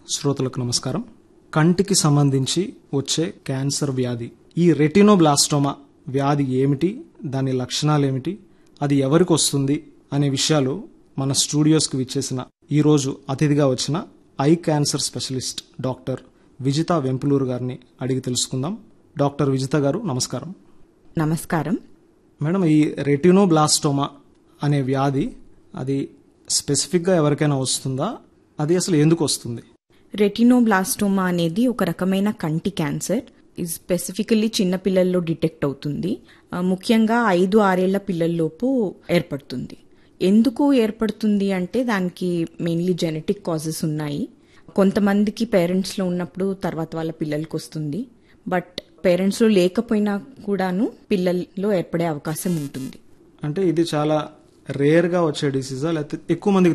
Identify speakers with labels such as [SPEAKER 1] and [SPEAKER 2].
[SPEAKER 1] శ్రోతలకు నమస్కారం కంటికి సంబంధించి వచ్చే క్యాన్సర్ వ్యాధి ఈ రెటినోబ్లాస్టోమా వ్యాధి ఏమిటి దాని లక్షణాలు ఏమిటి అది ఎవరికి వస్తుంది అనే విషయాలు మన స్టూడియోస్కి విచ్చేసిన ఈరోజు అతిథిగా వచ్చిన eye cancer specialist doctor Vijitha Vempuluru గారిని అడిగి తెలుసుకుందాం డాక్టర్ విజిత గారు నమస్కారం
[SPEAKER 2] నమస్కారం
[SPEAKER 1] మేడం ఈ రెటినోబ్లాస్టోమా అనే వ్యాధి అది స్పెసిఫిక్గా ఎవరికైనా వస్తుందా అది అసలు ఎందుకు వస్తుంది
[SPEAKER 2] రెటినోబ్లాస్టోమా అనేది ఒక రకమైన కంటి క్యాన్సర్ ఇది స్పెసిఫికల్లీ చిన్నపిల్లల్లో డిటెక్ట్ అవుతుంది ఆ, ముఖ్యంగా ఐదు ఆరేళ్ల పిల్లల్లోపు ఏర్పడుతుంది ఎందుకు ఏర్పడుతుంది అంటే దానికి మెయిన్లీ జెనెటిక్ కాజెస్ ఉన్నాయి కొంతమందికి పేరెంట్స్లో ఉన్నప్పుడు తర్వాత వాళ్ళ పిల్లలకి వస్తుంది బట్ పేరెంట్స్లో లేకపోయినా కూడాను పిల్లల్లో ఏర్పడే అవకాశం ఉంటుంది
[SPEAKER 1] అంటే ఇది చాలా రేర్గా వచ్చే డిసీజా లేకపోతే ఎక్కువ మందికి